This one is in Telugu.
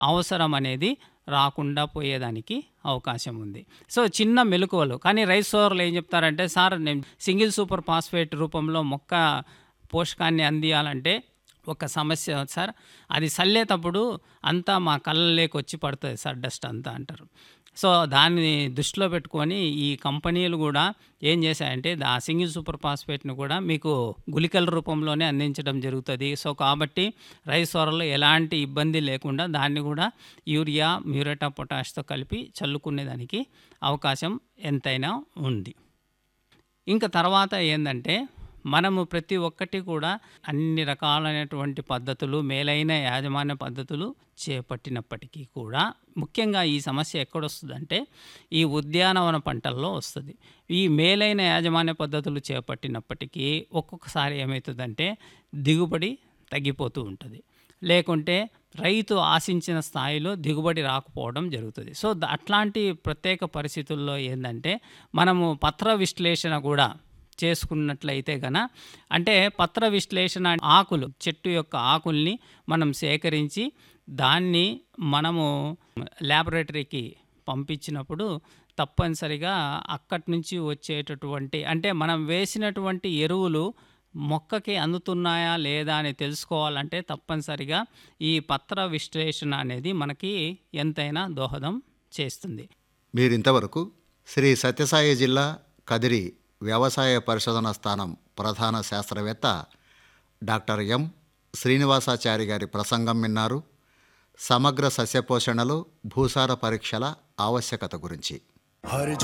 అవసరం అనేది రాకుండా పోయేదానికి అవకాశం ఉంది సో చిన్న మెలకువలు కానీ రైస్ సోర్లు ఏం చెప్తారంటే సార్ నేను సింగిల్ సూపర్ ఫాస్ఫేట్ రూపంలో మొక్క పోషకాన్ని అందియాలంటే ఒక సమస్య సార్ అది చల్లేటప్పుడు అంతా మా కళ్ళలోకి వచ్చి పడుతుంది సార్ డస్ట్ అంతా అంటారు సో దాన్ని దృష్టిలో పెట్టుకొని ఈ కంపెనీలు కూడా ఏం చేశాయంటే ఆ సింగిల్ సూపర్ ఫాస్ఫేట్ను కూడా మీకు గుళికల రూపంలోనే అందించడం జరుగుతుంది సో కాబట్టి రైస్ వరలో ఎలాంటి ఇబ్బంది లేకుండా దాన్ని కూడా యూరియా మ్యూరేటా పొటాష్తో కలిపి చల్లుకునేదానికి అవకాశం ఎంతైనా ఉంది ఇంకా తర్వాత ఏంటంటే మనము ప్రతి ఒక్కటి కూడా అన్ని రకాలైనటువంటి పద్ధతులు మేలైన యాజమాన్య పద్ధతులు చేపట్టినప్పటికీ కూడా ముఖ్యంగా ఈ సమస్య ఎక్కడొస్తుందంటే ఈ ఉద్యానవన పంటల్లో వస్తుంది ఈ మేలైన యాజమాన్య పద్ధతులు చేపట్టినప్పటికీ ఒక్కొక్కసారి ఏమవుతుందంటే దిగుబడి తగ్గిపోతూ ఉంటుంది లేకుంటే రైతు ఆశించిన స్థాయిలో దిగుబడి రాకపోవడం జరుగుతుంది సో ద- అట్లాంటి ప్రత్యేక పరిస్థితుల్లో ఏంటంటే మనము పత్ర విశ్లేషణ కూడా చేసుకున్నట్లయితే గన అంటే పత్ర విశ్లేషణ ఆకులు చెట్టు యొక్క ఆకుల్ని మనం సేకరించి దాన్ని మనము ల్యాబొరేటరీకి పంపించినప్పుడు తప్పనిసరిగా అక్కడి నుంచి వచ్చేటటువంటి అంటే మనం వేసినటువంటి ఎరువులు మొక్కకి అందుతున్నాయా లేదా అని తెలుసుకోవాలంటే తప్పనిసరిగా ఈ పత్ర విశ్లేషణ అనేది మనకి ఎంతైనా దోహదం చేస్తుంది మీరింతవరకు శ్రీ సత్యసాయి జిల్లా కదిరి వ్యవసాయ పరిశోధన స్థానం ప్రధాన శాస్త్రవేత్త డాక్టర్ ఎం శ్రీనివాసాచారి గారి ప్రసంగం విన్నారు సమగ్ర సస్యపోషణలో భూసార పరీక్షల ఆవశ్యకత గురించి